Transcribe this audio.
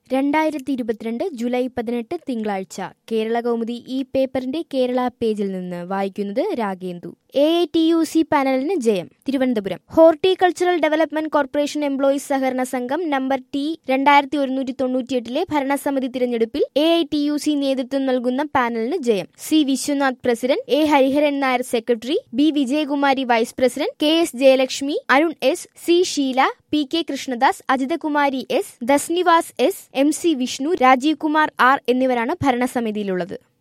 രണ്ടായിരത്തി ഇരുപത്തിരണ്ട് ജൂലൈ പതിനെട്ട് തിങ്കളാഴ്ച കേരള കൗമുദി ഈ പേപ്പറിന്റെ കേരള പേജിൽ നിന്ന് വായിക്കുന്നത് Ragendu A I T U C പാനലിന് ജയം Thiruvananthapuram horticultural development corporation employees സഹകരണ സംഘം നമ്പർ ടി രണ്ടായിരത്തി ഒരുന്നൂറ്റി തൊണ്ണൂറ്റിയെട്ടിലെ ഭരണസമിതി തിരഞ്ഞെടുപ്പിൽ A I T U C നേതൃത്വം നൽകുന്ന പാനലിന് ജയം C Viswanath president A Hariharan Nair secretary B Vijayakumari vice president K S Jayalakshmi Arun S C Sheela P K Krishnadas Ajithakumari S Dasnivas S M C Vishnu Rajeev Kumar R എന്നിവരാണ് ഭരണസമിതിയിലുള്ളത്